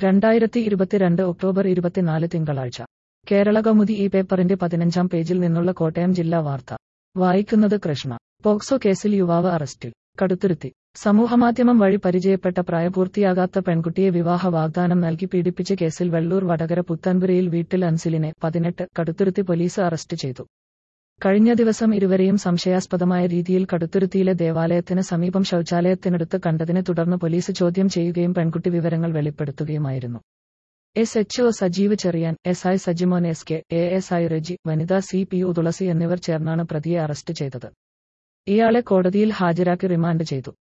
രണ്ടായിരത്തി ഇരുപത്തിരണ്ട് ഒക്ടോബർ ഇരുപത്തിനാല് തിങ്കളാഴ്ച കേരള കൗമുദി ഈ പേപ്പറിന്റെ പതിനഞ്ചാം പേജിൽ നിന്നുള്ള കോട്ടയം ജില്ലാ വാർത്ത വായിക്കുന്നത് കൃഷ്ണ പോക്സോ കേസിൽ യുവാവ് അറസ്റ്റിൽ കടുത്തുരുത്തി സമൂഹമാധ്യമം വഴി പരിചയപ്പെട്ട പ്രായപൂർത്തിയാകാത്ത പെൺകുട്ടിയെ വിവാഹ വാഗ്ദാനം നൽകി പീഡിപ്പിച്ച കേസിൽ വെള്ളൂർ വടകര പുത്തൻപുരയിൽ വീട്ടിൽ അൻസിലിനെ പതിനെട്ട് കടുത്തുരുത്തി പോലീസ് അറസ്റ്റ് ചെയ്തു കഴിഞ്ഞ ദിവസം ഇരുവരെയും സംശയാസ്പദമായ രീതിയിൽ കടുത്തുരുത്തിയിലെ ദേവാലയത്തിന് സമീപം ശൌചാലയത്തിനടുത്ത് കണ്ടതിനെ തുടർന്ന് പോലീസ് ചോദ്യം ചെയ്യുകയും പെൺകുട്ടി വിവരങ്ങൾ വെളിപ്പെടുത്തുകയുമായിരുന്നു S H O Sajeev Cherian S I Sajimon S K A S I Reji വനിതാ സി പി യു തുളസി എന്നിവർ ചേർന്നാണ് പ്രതിയെ അറസ്റ്റ് ചെയ്തത് ഇയാളെ കോടതിയിൽ ഹാജരാക്കി റിമാൻഡ് ചെയ്തു